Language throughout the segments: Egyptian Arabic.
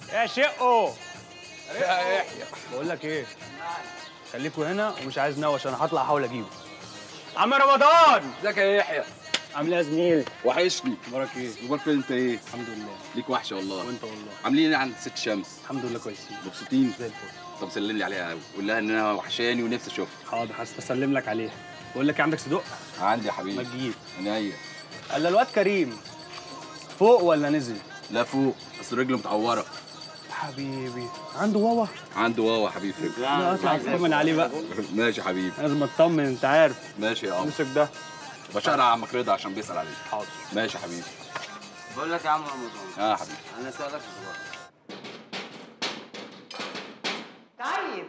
يا شقه يا يحيى بقول لك ايه خليكوا هنا ومش عايز نوش انا هطلع احاول اجيبه عم رمضان ازيك يا يحيى عامل ايه يا زميلي وحشني اخبارك ايه اخبارك انت ايه الحمد لله ليك وحشه والله وانت والله عاملين ايه عند ست شمس الحمد لله كويسين مبسوطين زي الفل طب سلم لي عليها قول لها ان انا وحشاني ونفسي اشوفها حاضر هسلم لك عليها بقول لك إيه، عندك صدوق عندي يا ما حبيبي تجيب عينيا قال الواد كريم فوق ولا نزل لا فوق بس رجله متعوره حبيبي عنده واوا عنده واوا يا حبيبي في رجله لا اطلع اطمن عليه بقى ماشي يا حبيبي لازم اطمن انت عارف ماشي يا عم امسك ده بشار على عمك رضا عشان بيسال عليك حاضر ماشي يا حبيبي بقول لك يا عم رمضان اه يا حبيبي انا سألك سؤال طيب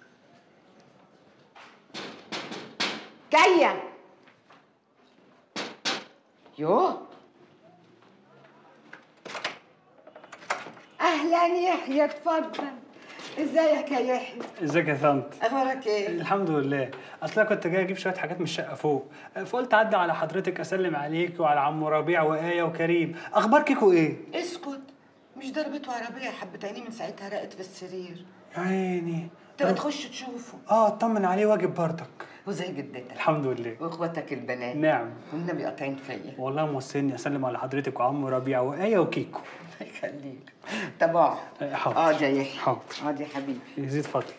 جاية يوه أهلا يحيى اتفضل ازيك يا يحيى ازيك يا ثانت اخبارك ايه الحمد لله اصل أنا كنت جاي اجيب شويه حاجات من الشقه فوق فقلت اعدي على حضرتك اسلم عليك وعلى عم ربيع وايه وكريم اخبار كيكو ايه اسكت مش ضربته عربية حبتيني من ساعتها رقت في السرير يا عيني تبقى تخش تشوفه اه اطمن عليه واجب برضك وزي جدتك الحمد لله واخواتك البنات نعم والنبي قاطعين فيا والله موصلني اسلم على حضرتك وعم ربيع وايه وكيكو الله يخليك طب اقعد آه، حاضر. اقعد يا يحيى حاضر. اقعد يا حبيبي يزيد فضلك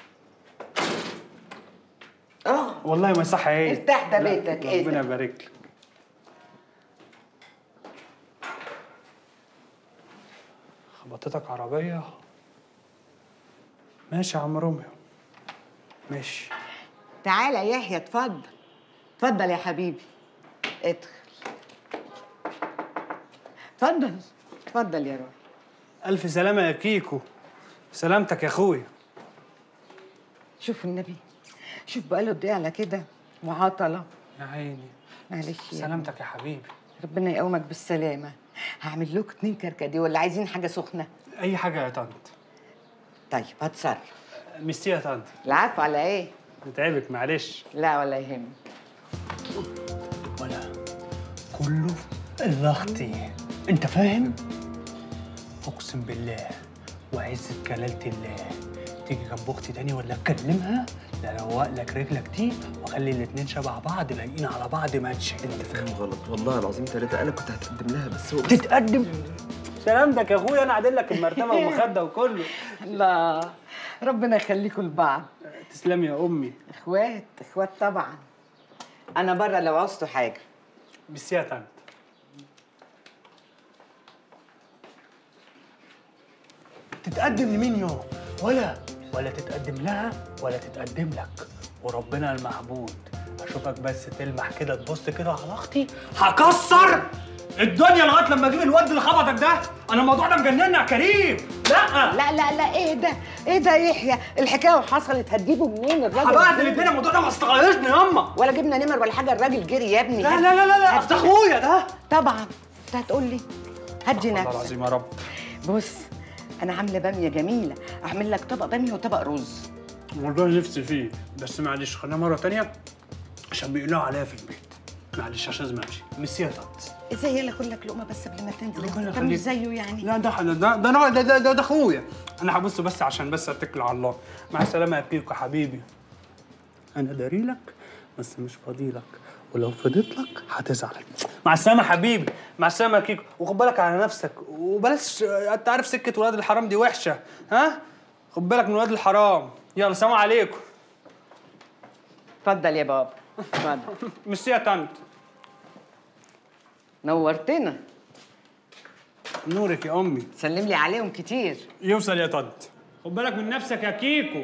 اه والله ما صح ايه ارتاح ده لا، بيتك، ايه ربنا ده؟ يبارك لك خبطتك عربية ماشي يا عم روميو ماشي تعالى يا يحيى اتفضل اتفضل يا حبيبي ادخل اتفضل اتفضل يا روحي ألف سلامة يا كيكو سلامتك يا أخويا شوف النبي شوف بقاله قد ايه على كده وعطله يا عيني معلش يا سلامتك يا حبيبي ربنا يقومك بالسلامه هعمل لكم اتنين كركديه ولا عايزين حاجه سخنه أي حاجة يا طنط طيب هتصرف ميرسي يا طنط العفو على ايه بتعبك معلش لا ولا يهمك ولا كله ضغطي انت فاهم اقسم بالله وعزة جلالة الله تيجي جنب اختي تاني ولا اتكلمها لا اروق لك رجلك دي واخلي الاتنين شبه بعض لايقين على بعض ماتش انت فاهم غلط والله العظيم ثلاثة انا كنت هتقدم لها بس هو بس تتقدم سلامتك يا اخويا انا عادل لك المرتبه والمخده وكله الله ربنا يخليكم لبعض تسلم يا امي اخوات اخوات طبعا انا بره لو عوزتوا حاجه بس يا طنط تتقدم لمين يوم ولا ولا تتقدم لها ولا تتقدم لك وربنا المعبود اشوفك بس تلمح كده تبص كده على اختي هكسر الدنيا لغايه لما اجيب الواد اللي خبطك ده انا الموضوع ده مجنني يا كريم لا لا لا لا ايه ده ايه ده يا يحيى الحكايه وحصلت هتجيبه منين الراجل هبهدل جري. الدنيا الموضوع ده ما استغيظني ياما ولا جبنا نمر ولا حاجه الراجل جري يا ابني لا هات- لا لا لا لا هات- اصل اخويا ده طبعا انت هتقول لي هدي والله نفسك العظيم يا رب بص انا عامله باميه جميله اعمل لك طبق باميه وطبق رز والله نفسي فيه بس معلش خلينا مره تانية عشان بيقولوا عليا في البيت معلش عشان لازم امشي ميرسي يا طنط ازاي يلا كل لك لقمه بس قبل ما تنزل ربنا انت مش يخليك. زيه يعني لا ده ده ده ده ده, ده, ده, ده اخويا انا هبص بس عشان بس اتكل على الله مع السلامه يا بيكو حبيبي انا داري لك بس مش فاضي لك ولو فضيت لك هتزعل مع السلامه حبيبي مع السلامه يا كيكو وخد بالك على نفسك وبلاش انت عارف سكه ولاد الحرام دي وحشه ها خد بالك من ولاد الحرام يلا سلام عليكم اتفضل يا بابا اتفضل ميرسي يا طنط نورتنا نورك يا امي سلم لي عليهم كتير يوصل يا طنط خد بالك من نفسك يا كيكو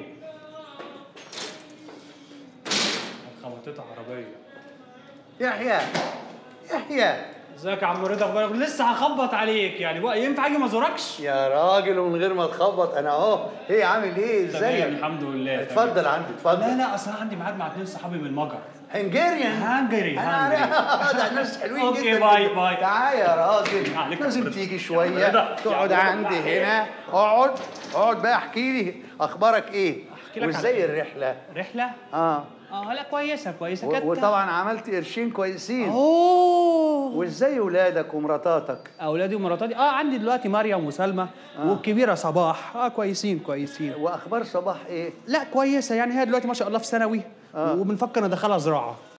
خبطتها عربيه يحيى يحيى ازيك يا عم رضا اخبارك لسه هخبط عليك يعني بقى ينفع اجي ما ازوركش يا راجل ومن غير ما تخبط انا اهو ايه عامل ايه تمام ازيك الحمد لله اتفضل عندي لا اتفضل لا اصل أنا عندي ميعاد مع اتنين صحابي من المجر هنجريان هنجري انا هنجري عارف ده ناس حلوين أوكي، جدا باي، جدا. باي. تعال يا راجل عليك لازم رضا. تيجي يا شويه رضا. تقعد يا رضا. عندي هنا اقعد اقعد بقى احكي لي اخبارك ايه لك وازاي على- الرحله رحله اه اه لا كويسه كويسه و- كانت وطبعا عملت قرشين كويسين اوه وازاي ولادك ومراتاتك اولادي ومراتاتي اه عندي دلوقتي مريم وسلمى والكبيره صباح اه كويسين كويسين واخبار صباح ايه لا كويسه يعني هي دلوقتي ما شاء الله في ثانوي آه. وبنفكر ندخلها زراعه